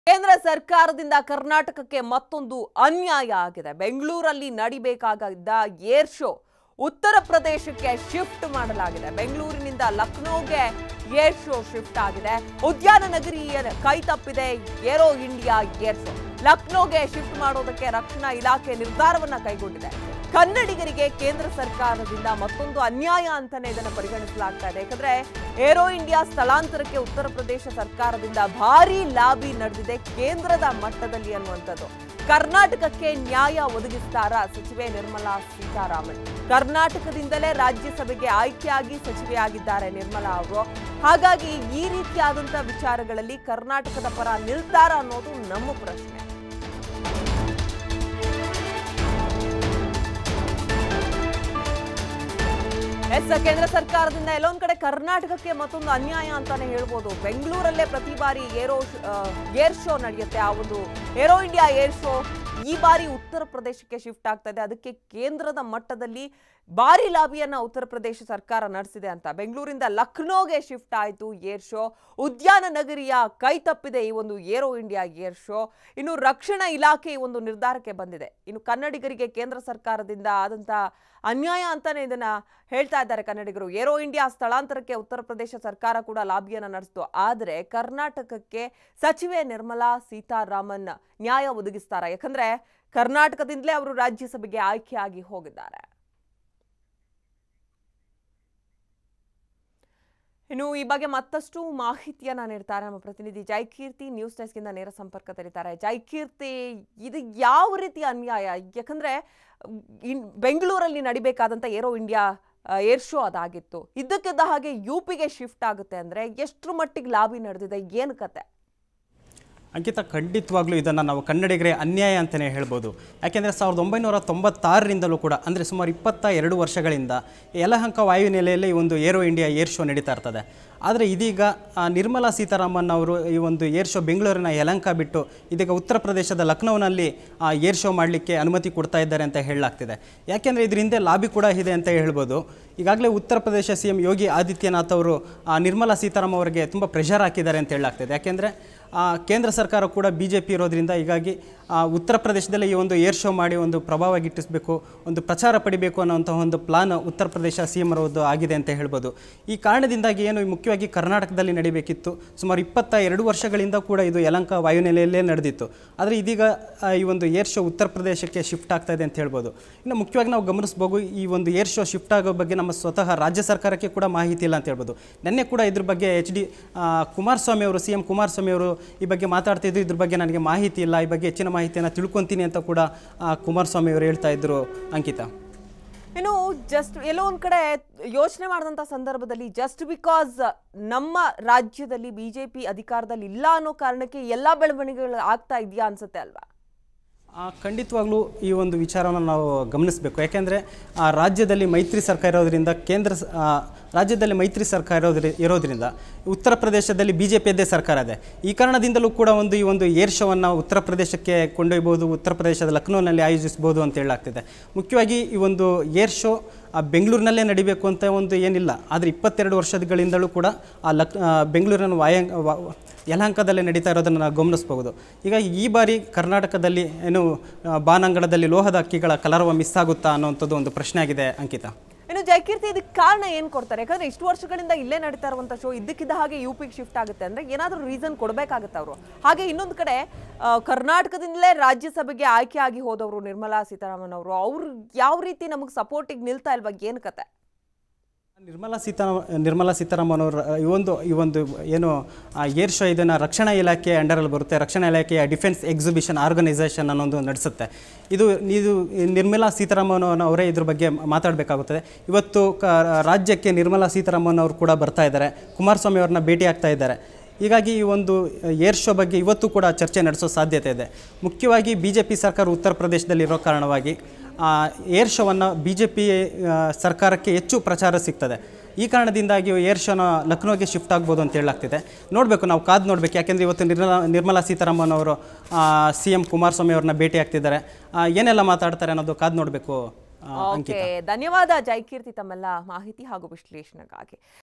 ಕೇಂದ್ರ ಸರ್ಕಾರದಿಂದ ಕರ್ನಾಟಕಕ್ಕೆ ಮತ್ತೊಂದು ಅನ್ಯಾಯ ಆಗಿದೆ ಬೆಂಗಳೂರಲ್ಲಿ ನಡಿಬೇಕಾಗಿದ್ದ ಏರ್ ಶೋ ಉತ್ತರ ಪ್ರದೇಶಕ್ಕೆ ಶಿಫ್ಟ್ ಮಾಡಲಾಗಿದೆ ಬೆಂಗಳೂರಿನಿಂದ ಲಕ್ನೋಗೆ ಏರ್ ಶೋ ಶಿಫ್ಟ್ ಆಗಿದೆ ಉದ್ಯಾನ ನಗರಿಯ ಕೈ ತಪ್ಪಿದೆ ಏರೋ ಇಂಡಿಯಾ ಏರ್ ಶೋ ಲಕ್ನೋಗೆ ಶಿಫ್ಟ್ ಮಾಡೋದಕ್ಕೆ ರಕ್ಷಣಾ ಇಲಾಖೆ ನಿರ್ಧಾರವನ್ನ ಕೈಗೊಂಡಿದೆ ಕನ್ನಡಿಗರಿಗೆ ಕೇಂದ್ರ ಸರ್ಕಾರದಿಂದ ಮತ್ತೊಂದು ಅನ್ಯಾಯ ಅಂತಾನೆ ಇದನ್ನ ಪರಿಗಣಿಸಲಾಗ್ತಾ ಇದೆ ಯಾಕಂದ್ರೆ ಏರೋ ಇಂಡಿಯಾ ಸ್ಥಳಾಂತರಕ್ಕೆ ಉತ್ತರ ಪ್ರದೇಶ ಸರ್ಕಾರದಿಂದ ಭಾರಿ ಲಾಬಿ ನಡೆದಿದೆ ಕೇಂದ್ರದ ಮಟ್ಟದಲ್ಲಿ ಅನ್ನುವಂಥದ್ದು ಕರ್ನಾಟಕಕ್ಕೆ ನ್ಯಾಯ ಒದಗಿಸ್ತಾರ ಸಚಿವೆ ನಿರ್ಮಲಾ ಸೀತಾರಾಮನ್ ಕರ್ನಾಟಕದಿಂದಲೇ ರಾಜ್ಯಸಭೆಗೆ ಆಯ್ಕೆಯಾಗಿ ಸಚಿವೆಯಾಗಿದ್ದಾರೆ ನಿರ್ಮಲಾ ಅವರು ಹಾಗಾಗಿ ಈ ರೀತಿಯಾದಂತಹ ವಿಚಾರಗಳಲ್ಲಿ ಕರ್ನಾಟಕದ ಪರ ನಿಲ್ತಾರ ಅನ್ನೋದು ನಮ್ಮ ಪ್ರಶ್ನೆ ಎಸ್ ಕೇಂದ್ರ ಸರ್ಕಾರದಿಂದ ಎಲ್ಲೊಂದ್ ಕಡೆ ಕರ್ನಾಟಕಕ್ಕೆ ಮತ್ತೊಂದು ಅನ್ಯಾಯ ಅಂತಾನೆ ಹೇಳ್ಬೋದು ಬೆಂಗಳೂರಲ್ಲೇ ಪ್ರತಿ ಬಾರಿ ಏರೋ ಏರ್ ಶೋ ನಡೆಯುತ್ತೆ ಆ ಒಂದು ಏರೋ ಇಂಡಿಯಾ ಏರ್ ಶೋ ಈ ಬಾರಿ ಉತ್ತರ ಪ್ರದೇಶಕ್ಕೆ ಶಿಫ್ಟ್ ಆಗ್ತಾ ಇದೆ ಅದಕ್ಕೆ ಕೇಂದ್ರದ ಮಟ್ಟದಲ್ಲಿ ಭಾರಿ ಲಾಬಿಯನ್ನ ಉತ್ತರ ಪ್ರದೇಶ ಸರ್ಕಾರ ನಡೆಸಿದೆ ಅಂತ ಬೆಂಗಳೂರಿಂದ ಲಕ್ನೋಗೆ ಶಿಫ್ಟ್ ಆಯಿತು ಏರ್ ಶೋ ಉದ್ಯಾನ ನಗರಿಯ ಕೈ ತಪ್ಪಿದೆ ಈ ಒಂದು ಏರೋ ಇಂಡಿಯಾ ಏರ್ ಶೋ ಇನ್ನು ರಕ್ಷಣಾ ಇಲಾಖೆ ಈ ಒಂದು ನಿರ್ಧಾರಕ್ಕೆ ಬಂದಿದೆ ಇನ್ನು ಕನ್ನಡಿಗರಿಗೆ ಕೇಂದ್ರ ಸರ್ಕಾರದಿಂದ ಆದಂತ ಅನ್ಯಾಯ ಅಂತಾನೆ ಇದನ್ನ ಹೇಳ್ತಾ ಇದ್ದಾರೆ ಕನ್ನಡಿಗರು ಏರೋ ಇಂಡಿಯಾ ಸ್ಥಳಾಂತರಕ್ಕೆ ಉತ್ತರ ಪ್ರದೇಶ ಸರ್ಕಾರ ಕೂಡ ಲಾಬಿಯನ್ನ ನಡೆಸಿತು ಆದರೆ ಕರ್ನಾಟಕಕ್ಕೆ ಸಚಿವೆ ನಿರ್ಮಲಾ ಸೀತಾರಾಮನ್ ನ್ಯಾಯ ಒದಗಿಸ್ತಾರ ಯಾಕಂದ್ರೆ ಕರ್ನಾಟಕದಿಂದಲೇ ಅವರು ರಾಜ್ಯಸಭೆಗೆ ಆಯ್ಕೆಯಾಗಿ ಹೋಗಿದ್ದಾರೆ ಇನ್ನು ಈ ಬಗ್ಗೆ ಮತ್ತಷ್ಟು ಮಾಹಿತಿಯನ್ನ ನೀಡ್ತಾರೆ ನಮ್ಮ ಪ್ರತಿನಿಧಿ ಜೈಕೀರ್ತಿ ನ್ಯೂಸ್ ಡೆಸ್ಕಿಂದ ನೇರ ಸಂಪರ್ಕದಲ್ಲಿದ್ದಾರೆ ಜೈಕೀರ್ತಿ ಇದು ಯಾವ ರೀತಿ ಅನ್ಯಾಯ ಯಾಕಂದ್ರೆ ಇನ್ ಬೆಂಗಳೂರಲ್ಲಿ ನಡಿಬೇಕಾದಂಥ ಏರೋ ಇಂಡಿಯಾ ಏರ್ ಶೋ ಅದಾಗಿತ್ತು ಇದ್ದಕ್ಕಿದ್ದ ಹಾಗೆ ಯು ಪಿಗೆ ಶಿಫ್ಟ್ ಆಗುತ್ತೆ ಅಂದ್ರೆ ಎಷ್ಟರ ಮಟ್ಟಿಗೆ ಲಾಬಿ ನಡೆದಿದೆ ಏನು ಕತೆ ಅಂಕಿತ ಖಂಡಿತವಾಗ್ಲೂ ಇದನ್ನು ನಾವು ಕನ್ನಡಿಗರೇ ಅನ್ಯಾಯ ಅಂತಲೇ ಹೇಳ್ಬೋದು ಯಾಕೆಂದರೆ ಸಾವಿರದ ಒಂಬೈನೂರ ತೊಂಬತ್ತಾರರಿಂದಲೂ ಕೂಡ ಅಂದರೆ ಸುಮಾರು ಇಪ್ಪತ್ತ ಎರಡು ವರ್ಷಗಳಿಂದ ಯಲಹಂಕ ವಾಯುನೆಲೆಯಲ್ಲಿ ಈ ಒಂದು ಏರೋ ಇಂಡಿಯಾ ಏರ್ ಶೋ ನಡೀತಾ ಇರ್ತದೆ ಆದರೆ ಇದೀಗ ಆ, ನಿರ್ಮಲಾ ಸೀತಾರಾಮನ್ ಅವರು ಈ ಒಂದು ಏರ್ ಶೋ ಬೆಂಗಳೂರಿನ ಯಲಹಂಕ ಬಿಟ್ಟು ಇದೀಗ ಉತ್ತರ ಪ್ರದೇಶದ ಲಕ್ನೋನಲ್ಲಿ ಆ ಏರ್ ಶೋ ಮಾಡಲಿಕ್ಕೆ ಅನುಮತಿ ಕೊಡ್ತಾ ಇದ್ದಾರೆ ಅಂತ ಹೇಳಲಾಗ್ತಿದೆ ಯಾಕೆಂದರೆ ಇದ್ರ ಹಿಂದೆ ಲಾಬಿ ಕೂಡ ಇದೆ ಅಂತ ಹೇಳ್ಬೋದು ಈಗಾಗಲೇ ಉತ್ತರ ಪ್ರದೇಶ ಸಿ ಎಂ ಯೋಗಿ ಆದಿತ್ಯನಾಥ್ ಅವರು ಆ, ನಿರ್ಮಲಾ ಸೀತಾರಾಮನ್ ಅವರಿಗೆ ತುಂಬ ಪ್ರೆಷರ್ ಹಾಕಿದ್ದಾರೆ ಅಂತ ಹೇಳಲಾಗ್ತಿದೆ ಯಾಕೆಂದರೆ ಆ, ಕೇಂದ್ರ ಸರ್ಕಾರ ಕೂಡ ಬಿ ಜೆ ಪಿ ಇರೋದ್ರಿಂದ ಹೀಗಾಗಿ ಆ, ಉತ್ತರ ಪ್ರದೇಶದಲ್ಲಿ ಈ ಒಂದು ಏರ್ ಶೋ ಮಾಡಿ ಒಂದು ಪ್ರಭಾವ ಗಿಟ್ಟಿಸಬೇಕು ಒಂದು ಪ್ರಚಾರ ಪಡಿಬೇಕು ಅನ್ನೋಂಥ ಒಂದು ಪ್ಲಾನ್ ಉತ್ತರ ಪ್ರದೇಶ ಸಿ ಎಂ ಅವರದ್ದು ಆಗಿದೆ ಅಂತ ಹೇಳ್ಬೋದು ಈ ಕಾರಣದಿಂದಾಗಿ ಏನು ಮುಖ್ಯವಾಗಿ ಕರ್ನಾಟಕದಲ್ಲಿ ನಡಿಬೇಕಿತ್ತು ಸುಮಾರು ಇಪ್ಪತ್ತ ಎರಡು ವರ್ಷಗಳಿಂದ ಕೂಡ ಇದು ಯಲಂಕ ವಾಯುನೆಲೆಯಲ್ಲೇ ನಡೆದಿತ್ತು ಆದರೆ ಇದೀಗ ಆ, ಈ ಒಂದು ಏರ್ ಶೋ ಉತ್ತರ ಪ್ರದೇಶಕ್ಕೆ ಶಿಫ್ಟ್ ಆಗ್ತಾ ಇದೆ ಅಂತ ಹೇಳ್ಬೋದು ಇನ್ನು ಮುಖ್ಯವಾಗಿ ನಾವು ಗಮನಿಸ್ಬೋದು ಈ ಒಂದು ಏರ್ ಶೋ ಶಿಫ್ಟ್ ಆಗೋ ಬಗ್ಗೆ ನಮ್ಮ ಸ್ವತಃ ರಾಜ್ಯ ಸರ್ಕಾರಕ್ಕೆ ಕೂಡ ಮಾಹಿತಿ ಇಲ್ಲ ಅಂತ ಹೇಳ್ಬೋದು ನಿನ್ನೆ ಕೂಡ ಇದ್ರ ಬಗ್ಗೆ ಎಚ್ ಡಿ ಕುಮಾರಸ್ವಾಮಿ ಅವರು ಸಿ ಎಂ ಕುಮಾರಸ್ವಾಮಿ ಅವರು ಈ ಬಗ್ಗೆ ಮಾತಾಡ್ತಿದ್ರು ಇದ್ರ ಬಗ್ಗೆ ನನಗೆ ಮಾಹಿತಿ ಇಲ್ಲ ಈ ಬಗ್ಗೆ ಹೆಚ್ಚಿನ ಮಾಹಿತಿಯನ್ನು ತಿಳ್ಕೊತೀನಿ ಅಂತ ಕೂಡ ಆ, ಕುಮಾರಸ್ವಾಮಿ ಅವರು ಹೇಳ್ತಾ ಇದ್ರು ಅಂಕಿತಾ ಇನ್ನು ಜಸ್ಟ್ ಎಲ್ಲೋ ಒಂದ್ ಕಡೆ ಯೋಚನೆ ಮಾಡಿದಂಥ ಸಂದರ್ಭದಲ್ಲಿ ಜಸ್ಟ್ ಬಿಕಾಸ್ ನಮ್ಮ ರಾಜ್ಯದಲ್ಲಿ ಬಿಜೆಪಿ ಅಧಿಕಾರದಲ್ಲಿ ಇಲ್ಲ ಅನ್ನೋ ಕಾರಣಕ್ಕೆ ಎಲ್ಲಾ ಬೆಳವಣಿಗೆಗಳು ಆಗ್ತಾ ಇದೆಯಾ ಅನ್ಸುತ್ತೆ ಅಲ್ವಾ ಆ, ಖಂಡಿತವಾಗ್ಲೂ ಈ ಒಂದು ವಿಚಾರವನ್ನು ನಾವು ಗಮನಿಸಬೇಕು ಯಾಕೆಂದರೆ ರಾಜ್ಯದಲ್ಲಿ ಮೈತ್ರಿ ಸರ್ಕಾರ ಇರೋದ್ರಿಂದ ಕೇಂದ್ರ ಸ- ಆ, ರಾಜ್ಯದಲ್ಲಿ ಮೈತ್ರಿ ಸರ್ಕಾರ ಇರೋದ್ರಿ ಇರೋದ್ರಿಂದ ಉತ್ತರ ಪ್ರದೇಶದಲ್ಲಿ ಬಿ ಜೆ ಪಿಯದ್ದೇ ಸರ್ಕಾರ ಇದೆ ಈ ಕಾರಣದಿಂದಲೂ ಕೂಡ ಒಂದು ಈ ಒಂದು ಏರ್ ಶೋವನ್ನು ಉತ್ತರ ಪ್ರದೇಶಕ್ಕೆ ಕೊಂಡೊಯ್ಬೋದು ಉತ್ತರ ಪ್ರದೇಶದ ಲಕ್ನೋನಲ್ಲಿ ಆಯೋಜಿಸ್ಬೋದು ಅಂತ ಹೇಳಲಾಗ್ತಿದೆ ಮುಖ್ಯವಾಗಿ ಈ ಒಂದು ಏರ್ ಶೋ ಆ ಬೆಂಗಳೂರಿನಲ್ಲೇ ನಡಿಬೇಕು ಅಂತ ಒಂದು ಏನಿಲ್ಲ ಆದರೆ ಇಪ್ಪತ್ತೆರಡು ವರ್ಷಗಳಿಂದಲೂ ಕೂಡ ಆ ಲಕ್ ಆ, ಬೆಂಗಳೂರಿನ ವಾಯ ವ- ಯಲಹಂಕದಲ್ಲೇ ನಡೀತಾ ಇರೋದನ್ನು ನಾವು ಗಮನಿಸಬಹುದು ಈಗ ಈ ಬಾರಿ ಕರ್ನಾಟಕದಲ್ಲಿ ಏನು ಆ, ಬಾನಂಗಳದಲ್ಲಿ ಲೋಹದ ಅಕ್ಕಿಗಳ ಕಲರವ ಮಿಸ್ ಆಗುತ್ತಾ ಅನ್ನೋಂಥದ್ದು ಒಂದು ಪ್ರಶ್ನೆ ಆಗಿದೆ ಅಂಕಿತಾ ಇನ್ನು ಜಯಕೀರ್ತಿ ಇದಕ್ಕೆ ಕಾರಣ ಏನ್ ಕೊಡ್ತಾರೆ ಯಾಕಂದ್ರೆ ಇಷ್ಟು ವರ್ಷಗಳಿಂದ ಇಲ್ಲೇ ನಡೀತಾ ಇರುವಂತ ಶೋ ಇದ್ದಕ್ಕಿದ್ದ ಹಾಗೆ ಯು ಪಿಗೆ ಶಿಫ್ಟ್ ಆಗುತ್ತೆ ಅಂದ್ರೆ ಏನಾದ್ರೂ ರೀಸನ್ ಕೊಡ್ಬೇಕಾಗತ್ತೆ ಅವರು ಹಾಗೆ ಇನ್ನೊಂದು ಕಡೆ ಆ, ಕರ್ನಾಟಕದಿಂದಲೇ ರಾಜ್ಯಸಭೆಗೆ ಆಯ್ಕೆ ಆಗಿ ಹೋದವರು ನಿರ್ಮಲಾ ಸೀತಾರಾಮನ್ ಅವರು ಅವ್ರು ಯಾವ ರೀತಿ ನಮಗೆ ಸಪೋರ್ಟಿಗೆ ನಿಲ್ತಾ ಇಲ್ವಾ ಏನ್ ಕತೆ ನಿರ್ಮಲಾ ಸೀತಾ ನಿರ್ಮಲಾ ಸೀತಾರಾಮನ್ ಅವರ ಈ ಒಂದು ಈ ಒಂದು ಏನು ಏರ್ ಶೋ ಇದನ್ನು ರಕ್ಷಣಾ ಇಲಾಖೆ ಅಂಡರಲ್ಲಿ ಬರುತ್ತೆ ರಕ್ಷಣಾ ಇಲಾಖೆಯ ಡಿಫೆನ್ಸ್ ಎಕ್ಸಿಬಿಷನ್ ಆರ್ಗನೈಸೇಷನ್ ಅನ್ನೋದು ನಡೆಸುತ್ತೆ ಇದು ಇದು ನಿರ್ಮಲಾ ಸೀತಾರಾಮನ್ ಅವರೇ ಇದ್ರ ಬಗ್ಗೆ ಮಾತಾಡಬೇಕಾಗುತ್ತದೆ ಇವತ್ತು ಕ ರಾಜ್ಯಕ್ಕೆ ನಿರ್ಮಲಾ ಸೀತಾರಾಮನ್ ಅವರು ಕೂಡ ಬರ್ತಾ ಇದ್ದಾರೆ ಕುಮಾರಸ್ವಾಮಿ ಅವ್ರನ್ನ ಭೇಟಿ ಆಗ್ತಾ ಇದ್ದಾರೆ ಹೀಗಾಗಿ ಈ ಒಂದು ಏರ್ ಶೋ ಬಗ್ಗೆ ಇವತ್ತು ಕೂಡ ಚರ್ಚೆ ನಡೆಸೋ ಸಾಧ್ಯತೆ ಇದೆ ಮುಖ್ಯವಾಗಿ ಬಿ ಜೆ ಪಿ ಸರ್ಕಾರ ಉತ್ತರ ಪ್ರದೇಶದಲ್ಲಿರೋ ಕಾರಣವಾಗಿ ಆ, ಏರ್ ಶೋವನ್ನು ಬಿ ಜೆ ಪಿ ಸರ್ಕಾರಕ್ಕೆ ಹೆಚ್ಚು ಪ್ರಚಾರ ಸಿಗ್ತದೆ ಈ ಕಾರಣದಿಂದಾಗಿ ಏರ್ ಶೋನ ಲಕ್ನೋಗೆ ಶಿಫ್ಟ್ ಆಗ್ಬೋದು ಅಂತ ಹೇಳಲಾಗ್ತಿದೆ ನೋಡಬೇಕು ನಾವು ಕಾದು ನೋಡಬೇಕು ಯಾಕೆಂದರೆ ಇವತ್ತು ನಿರ್ಮಲಾ ನಿರ್ಮಲಾ ಸೀತಾರಾಮನ್ ಅವರು ಸಿ ಎಂ ಕುಮಾರಸ್ವಾಮಿ ಅವ್ರನ್ನ ಭೇಟಿ ಆಗ್ತಿದ್ದಾರೆ ಆ, ಏನೆಲ್ಲ ಮಾತಾಡ್ತಾರೆ ಅನ್ನೋದು ಕಾದು ನೋಡಬೇಕು ಓಕೆ ಧನ್ಯವಾದ ಜೈಕೀರ್ತಿ ತಮ್ಮೆಲ್ಲ ಮಾಹಿತಿ ಹಾಗೂ ವಿಶ್ಲೇಷಣೆಗಾಗಿ